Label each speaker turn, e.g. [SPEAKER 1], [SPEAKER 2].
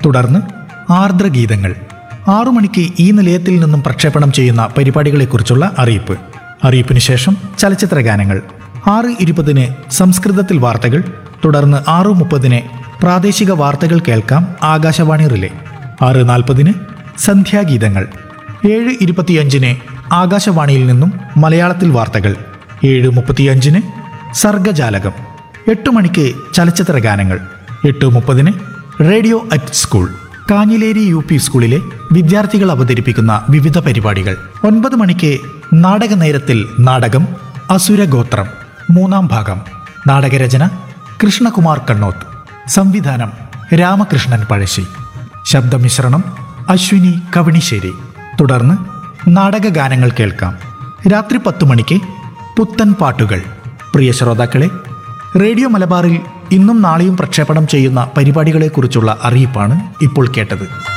[SPEAKER 1] തുടർന്ന് ആർദ്രഗീതങ്ങൾ ആറു മണിക്ക് ഈ നിലയത്തിൽ നിന്നും പ്രക്ഷേപണം ചെയ്യുന്ന പരിപാടികളെക്കുറിച്ചുള്ള അറിയിപ്പ് അറിയിപ്പിന് ശേഷം ചലച്ചിത്ര ഗാനങ്ങൾ ആറ് ഇരുപതിന് സംസ്കൃതത്തിൽ വാർത്തകൾ തുടർന്ന് ആറു മുപ്പതിന് പ്രാദേശിക വാർത്തകൾ കേൾക്കാം ആകാശവാണി റിലേ ആറ് നാൽപ്പതിന് സന്ധ്യാഗീതങ്ങൾ ഏഴ് ഇരുപത്തിയഞ്ചിന് ആകാശവാണിയിൽ നിന്നും മലയാളത്തിൽ വാർത്തകൾ ഏഴ് മുപ്പത്തിയഞ്ചിന് സർഗജാലകം എട്ട് മണിക്ക് ചലച്ചിത്ര ഗാനങ്ങൾ എട്ട് മുപ്പതിന് radio at school Kanhileri U P സ്കൂളിലെ വിദ്യാർത്ഥികൾ അവതരിപ്പിക്കുന്ന വിവിധ പരിപാടികൾ ഒൻപത് മണിക്ക് നാടക നേരത്തിൽ നാടകം അസുരഗോത്രം മൂന്നാം ഭാഗം നാടകരചന കൃഷ്ണകുമാർ കണ്ണോത്ത് സംവിധാനം രാമകൃഷ്ണൻ പഴശ്ശി ശബ്ദമിശ്രണം അശ്വിനി കവണിശ്ശേരി തുടർന്ന് നാടകഗാനങ്ങൾ കേൾക്കാം രാത്രി പത്തു മണിക്ക് പുത്തൻ പാട്ടുകൾ പ്രിയ ശ്രോതാക്കളെ റേഡിയോ മലബാറിൽ ഇന്നും നാളെയും പ്രക്ഷേപണം ചെയ്യുന്ന പരിപാടികളെക്കുറിച്ചുള്ള അറിയിപ്പാണ് ഇപ്പോൾ കേട്ടത്